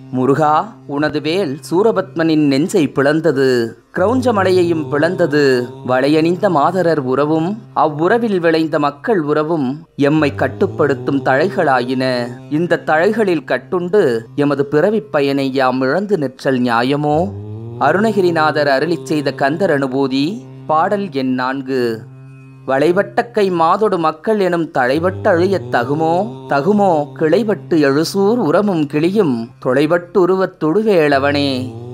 முருகா உனது வேல் சூரபத்மனின் நெஞ்சை பிளந்தது கிரௌஞ்ச மலையையும் பிளந்தது வளையணிந்த மாதரர் உறவும் அவ்வுறவில் விளைந்த மக்கள் உறவும் எம்மை கட்டுப்படுத்தும் தழைகளாயின இந்த தழைகளில் கட்டுண்டு எமது பிறவிப் பயனை யாம் இழந்து நிற்றல் நியாயமோ அருணகிரிநாதர் அருளிச் செய்த கந்தர் அனுபூதி பாடல் எண் நான்கு வளைவட்டக்கை மாதொடு மக்கள் எனும் தழைவட்ட அழியத் தகுமோ தகுமோ கிளைவட்டு எழுசூர் உரமும் கிளியும் தொலைவட்டு உருவத் தொடுவேளவனே